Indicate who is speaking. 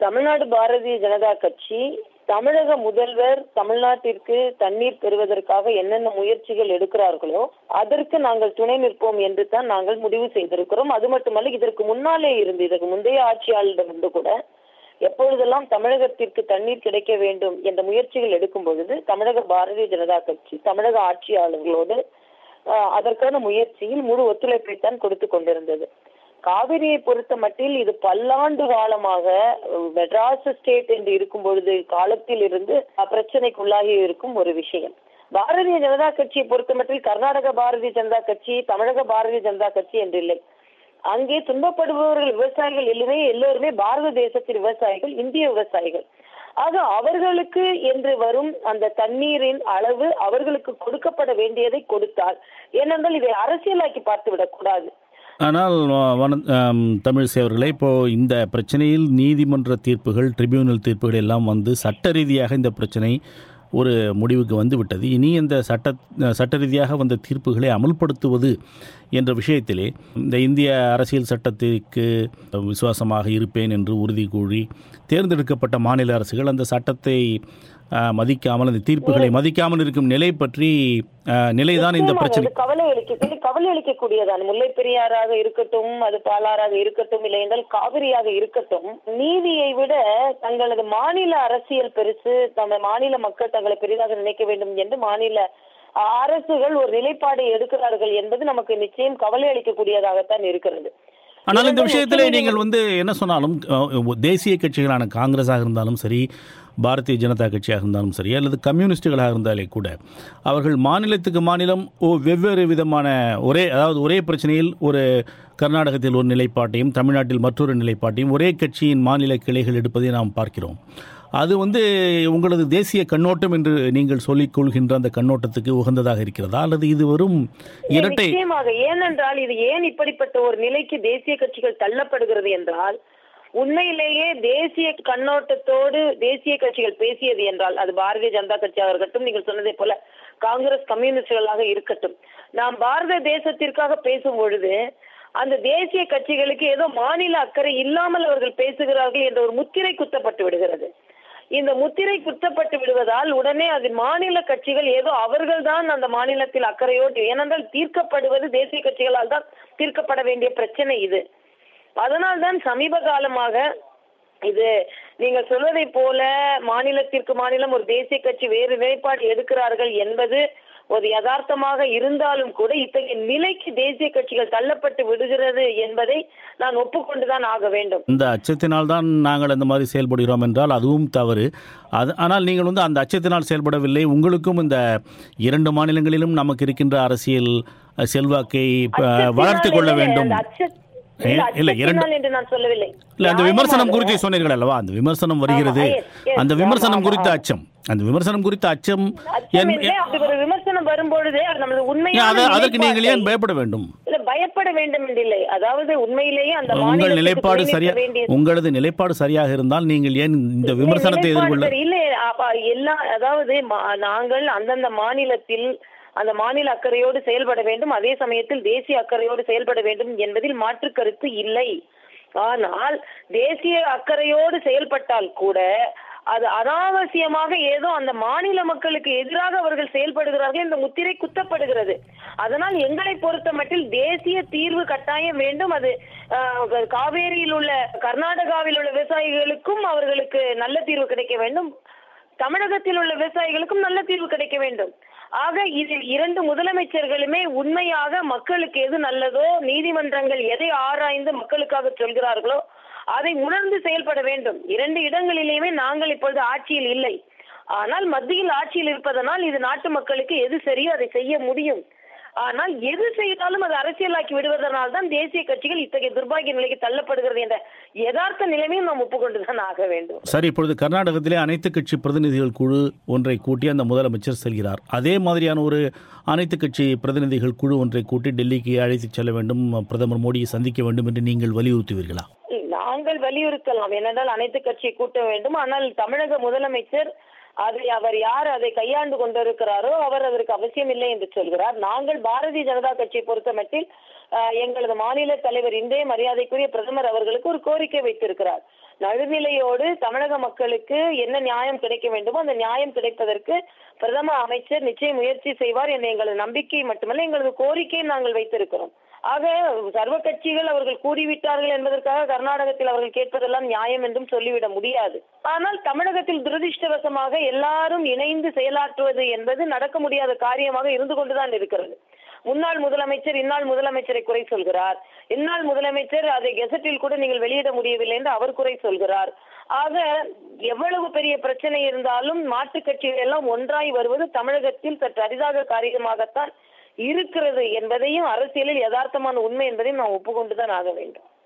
Speaker 1: தமிழ்நாடு பாரதிய ஜனதா கட்சி தமிழக முதல்வர் தமிழ்நாட்டிற்கு தண்ணீர் பெறுவதற்காக என்னென்ன முயற்சிகள் எடுக்கிறார்களோ அதற்கு நாங்கள் துணை நிற்போம் என்று தான் நாங்கள் முடிவு செய்திருக்கிறோம் அது மட்டுமல்ல இதற்கு முன்னாலே இருந்து இதற்கு முந்தைய ஆட்சியாளரிடமிருந்து கூட எப்பொழுதெல்லாம் தமிழகத்திற்கு தண்ணீர் கிடைக்க வேண்டும் என்ற முயற்சிகள் எடுக்கும் பொழுது தமிழக பாரதிய ஜனதா கட்சி தமிழக ஆட்சியாளர்களோடு ஆஹ், அதற்கான முயற்சியில் முழு ஒத்துழைப்பை தான் கொடுத்து கொண்டிருந்தது காவிரியை பொறுத்த மட்டில் இது பல்லாண்டு காலமாக அஹ், மெட்ராஸ் ஸ்டேட் என்று இருக்கும் பொழுது காலத்தில் இருந்து அஹ், பிரச்சனைக்குள்ளாகி இருக்கும் ஒரு விஷயம் பாரதிய ஜனதா கட்சியை பொறுத்த மட்டில் கர்நாடக பாரதிய ஜனதா கட்சி தமிழக பாரதிய ஜனதா கட்சி என்று இல்லை அங்கே துன்பப்படுபவர்கள் விவசாயிகள் எல்லாமே எல்லோருமே பாரத தேசத்தின் விவசாயிகள் இந்திய விவசாயிகள் ஆக அவர்களுக்கு என்று வரும் அந்த தண்ணீரின் அளவு அவர்களுக்கு கொடுக்கப்பட வேண்டியதை கொடுத்தால் ஏனென்றால் இதை அரசியலாக்கி பார்த்து விடக்கூடாது
Speaker 2: ஆனால் வ- வன ஆம், தமிழிசை அவர்களே இப்போ இந்த பிரச்சனையில் நீதிமன்ற தீர்ப்புகள் ட்ரிபியூனல் தீர்ப்புகள் எல்லாம் வந்து சட்ட ரீதியாக இந்த பிரச்சனை ஒரு முடிவுக்கு வந்து விட்டது இனி இந்த சட்ட சட்ட ரீதியாக வந்த தீர்ப்புகளை அமுல்படுத்துவது என்ற விஷயத்திலே இந்த இந்திய அரசியல் சட்டத்திற்கு விசுவாசமாக இருப்பேன் என்று உறுதி கூறி தேர்ந்தெடுக்கப்பட்ட மாநில அரசுகள் அந்த சட்டத்தை ஆ, மதிக்காமல் அந்த தீர்ப்புகளை மதிக்காமல் இருக்கும் நிலை பற்றி ஆ, நிலைதான் இந்த
Speaker 1: நிச்சயமாக
Speaker 2: பிரச்சனை
Speaker 1: அது கவலை அளிக்க இது கவலை அளிக்கக்கூடியதான் முல்லை பெரியாறாக இருக்கட்டும் அது பாலாறாக இருக்கட்டும் இல்லை என்றால் காவிரியாக இருக்கட்டும் நீதியை விட தங்களது மாநில அரசியல் பெருசு நம்ம மாநில மக்கள் தங்களை பெரிதாக நினைக்க வேண்டும் என்று மாநில அரசுகள் ஒரு நிலைப்பாடை எடுக்கிறார்கள் என்பது நமக்கு நிச்சயம் கவலை அளிக்கக்கூடியதாகத்தான் இருக்கிறது
Speaker 2: ஆனால் இந்த
Speaker 1: ஏனென்றால்
Speaker 2: விஷயத்தில்
Speaker 1: உச்சநீதிமன்றம்
Speaker 2: நீங்கள் வந்து என்ன சொன்னாலும் அஹ், தேசிய கட்சிகளான காங்கிரஸாக இருந்தாலும் சரி பாரதிய ஜனதா கட்சியாக இருந்தாலும் சரி அல்லது கம்யூனிஸ்டுகளாக இருந்தாலே கூட அவர்கள் மாநிலத்துக்கு மாநிலம் ஓ வெவ்வேறு விதமான ஒரே அதாவது ஒரே பிரச்சனையில் ஒரு கர்நாடகத்தில் ஒரு நிலைப்பாட்டையும் தமிழ்நாட்டில் மற்றொரு நிலைப்பாட்டையும் ஒரே கட்சியின் மாநில கிளைகள் எடுப்பதை நாம் பார்க்கிறோம் அது வந்து உங்களது தேசிய கண்ணோட்டம் என்று நீங்கள் சொல்லிக் கொள்கின்ற அந்த கண்ணோட்டத்துக்கு உகந்ததாக இருக்கிறதா அல்லது இது வெறும் இரட்டை
Speaker 1: நிச்சயமாக ஏனென்றால் இது ஏன் இப்படிப்பட்ட ஒரு நிலைக்கு தேசிய கட்சிகள் தள்ளப்படுகிறது என்றால் உண்மையிலேயே தேசிய கண்ணோட்டத்தோடு தேசிய கட்சிகள் பேசியது என்றால் அது பாரதிய ஜனதா கட்சியாக இருக்கட்டும் நீங்கள் சொன்னதை போல காங்கிரஸ் கம்யூனிஸ்டுகளாக இருக்கட்டும் நாம் பாரத தேசத்திற்காக பேசும் பொழுது அந்த தேசிய கட்சிகளுக்கு ஏதோ மாநில அக்கறை இல்லாமல் அவர்கள் பேசுகிறார்கள் என்ற ஒரு முத்திரை குத்தப்பட்டு விடுகிறது இந்த முத்திரை குத்தப்பட்டு விடுவதால் உடனே அது மாநில கட்சிகள் ஏதோ அவர்கள்தான் அந்த மாநிலத்தில் அக்கறையோடு ஏனென்றால் தீர்க்கப்படுவது தேசிய கட்சிகளால் தான் தீர்க்கப்பட வேண்டிய பிரச்சனை இது அதனால்தான் சமீப காலமாக இது நீங்கள் சொல்வதை போல மாநிலத்திற்கு மாநிலம் ஒரு தேசிய கட்சி வேறு நிலைப்பாடு எடுக்கிறார்கள் என்பது ஒரு யதார்த்தமாக இருந்தாலும் கூட இத்தகைய நிலைக்கு தேசிய கட்சிகள் தள்ளப்பட்டு விடுகிறது என்பதை நான் ஒப்புக்கொண்டுதான் ஆக வேண்டும்
Speaker 2: இந்த அச்சத்தினால் தான் நாங்கள் அந்த மாதிரி செயல்படுகிறோம் என்றால் அதுவும் தவறு அது ஆனால் நீங்கள் வந்து அந்த அச்சத்தினால் செயல்படவில்லை உங்களுக்கும் இந்த இரண்டு மாநிலங்களிலும் நமக்கு இருக்கின்ற அரசியல் அஹ், செல்வாக்கை அஹ், வளர்த்து கொள்ள
Speaker 1: அச்சத்தினாலே
Speaker 2: வேண்டும்
Speaker 1: அந்த அச்ச- இல்ல,
Speaker 2: ஏ- இல்ல, இரண்டு-
Speaker 1: அச்சத்தினால் என்று நான் சொல்லவில்லை
Speaker 2: இல்ல அந்த விமர்சனம்
Speaker 1: நியாயமாக-
Speaker 2: குறித்து சொன்னீர்கள் அல்லவா அந்த விமர்சனம் வருகிறது
Speaker 1: yes, yes,
Speaker 2: அந்த விமர்சனம்
Speaker 1: ஆமா,
Speaker 2: குறித்த
Speaker 1: ஆமா.
Speaker 2: அச்சம் அந்த விமர்சனம் குறித்த அச்சம்
Speaker 1: அச்சம்
Speaker 2: என்-
Speaker 1: இல்லை, அப்படி ஒரு விமர்சனம் வரும்பொழுது அது நமது
Speaker 2: ஏன்
Speaker 1: உண்மையான
Speaker 2: அத- அதற்கு நீங்கள் ஏன்
Speaker 1: நிலைப்பாட்டை-
Speaker 2: பயப்பட வேண்டும்
Speaker 1: இல்ல பயப்பட வேண்டும் என்றில்லை அதாவது உண்மையிலேயே அந்த
Speaker 2: உங்கள்
Speaker 1: மாநிலத்துக்கு
Speaker 2: நிலைப்பாடு
Speaker 1: துணை நிற்க
Speaker 2: சரியா
Speaker 1: வேண்டிய-
Speaker 2: உங்களது நிலைப்பாடு சரியாக இருந்தால் நீங்கள் ஏன் இந்த விமர்சனத்தை
Speaker 1: நிலைப்பாடு
Speaker 2: எதிர்கொள்ள
Speaker 1: சரி. இல்ல அப்ப எல்லா அதாவது மா- நாங்கள் அந்தந்த மாநிலத்தில் அந்த மாநில அக்கறையோடு செயல்பட வேண்டும் அதே சமயத்தில் தேசிய அக்கறையோடு செயல்பட வேண்டும் என்பதில் மாற்று கருத்து இல்லை ஆனால் தேசிய அக்கறையோடு செயல்பட்டால் கூட அது அனாவசியமாக ஏதோ அந்த மாநில மக்களுக்கு எதிராக அவர்கள் செயல்படுகிறார்கள் இந்த முத்திரை குத்தப்படுகிறது அதனால் எங்களை பொறுத்த மட்டில் தேசிய தீர்வு கட்டாயம் வேண்டும் அது ஆஹ், காவேரியில் உள்ள கர்நாடகாவில் உள்ள விவசாயிகளுக்கும் அவர்களுக்கு நல்ல தீர்வு கிடைக்க வேண்டும் தமிழகத்தில் உள்ள விவசாயிகளுக்கும் நல்ல தீர்வு கிடைக்க வேண்டும் ஆக இதில் இரண்டு முதலமைச்சர்களுமே உண்மையாக மக்களுக்கு எது நல்லதோ நீதிமன்றங்கள் எதை ஆராய்ந்து மக்களுக்காக சொல்கிறார்களோ அதை உணர்ந்து செயல்பட வேண்டும் இரண்டு இடங்களிலேயுமே நாங்கள் இப்பொழுது ஆட்சியில் இல்லை ஆனால் மத்தியில் ஆட்சியில் இருப்பதனால் இது நாட்டு மக்களுக்கு எது சரியோ அதை செய்ய முடியும் ஆனால் எது செய்தாலும் அது அரசியலாக்கி விடுவதனால் தான் தேசிய கட்சிகள் இத்தகைய துர்பாகிய நிலைக்கு தள்ளப்படுகிறது என்ற யதார்த்த நிலைமையும் நாம் ஒப்புக்கொண்டுதான் ஆக வேண்டும்
Speaker 2: சரி இப்பொழுது கர்நாடகத்திலே அனைத்து கட்சி பிரதிநிதிகள் குழு ஒன்றை கூட்டி அந்த முதலமைச்சர் செல்கிறார் அதே மாதிரியான ஒரு அனைத்து கட்சி பிரதிநிதிகள் குழு ஒன்றை கூட்டி டெல்லிக்கு அழைத்துச் செல்ல வேண்டும் பிரதமர் மோடியை சந்திக்க வேண்டும் என்று நீங்கள் வலியுறுத்துவீர்களா
Speaker 1: நாங்கள் வலியுறுத்தலாம் ஏனென்றால் அனைத்து கட்சியை கூட்ட வேண்டும் ஆனால் தமிழக முதலமைச்சர் அதை அவர் யார் அதை கையாண்டு கொண்டிருக்கிறாரோ அவர் அதற்கு அவசியம் இல்லை என்று சொல்கிறார் நாங்கள் பாரதிய ஜனதா கட்சியை பொறுத்தமட்டில் ஆஹ், எங்களது மாநில தலைவர் இன்றே மரியாதைக்குரிய பிரதமர் அவர்களுக்கு ஒரு கோரிக்கை வைத்திருக்கிறார் நடுநிலையோடு தமிழக மக்களுக்கு என்ன நியாயம் கிடைக்க வேண்டுமோ அந்த நியாயம் கிடைப்பதற்கு பிரதம அமைச்சர் நிச்சயம் முயற்சி செய்வார் என்ற எங்களது நம்பிக்கை மட்டுமல்ல எங்களது கோரிக்கையை நாங்கள் வைத்திருக்கிறோம் ஆக சர்வ கட்சிகள் அவர்கள் கூறிவிட்டார்கள் என்பதற்காக கர்நாடகத்தில் அவர்கள் கேட்பதெல்லாம் நியாயம் என்றும் சொல்லிவிட முடியாது ஆனால் தமிழகத்தில் துரதிர்ஷ்டவசமாக எல்லாரும் இணைந்து செயலாற்றுவது என்பது நடக்க முடியாத காரியமாக இருந்து கொண்டுதான் இருக்கிறது முன்னாள் முதலமைச்சர் இந்நாள் முதலமைச்சரை குறை சொல்கிறார் இந்நாள் முதலமைச்சர் அதை கெசட்டில் கூட நீங்கள் வெளியிட முடியவில்லை என்று அவர் குறை சொல்கிறார் ஆக எவ்வளவு பெரிய பிரச்சனை இருந்தாலும் மாற்றுக் கட்சிகள் எல்லாம் ஒன்றாய் வருவது தமிழகத்தில் சற்று அரிதாக காரியமாகத்தான் இருக்கிறது என்பதையும் அரசியலில் யதார்த்தமான உண்மை என்பதையும் நாம் ஒப்புக்கொண்டுதான் ஆக வேண்டும்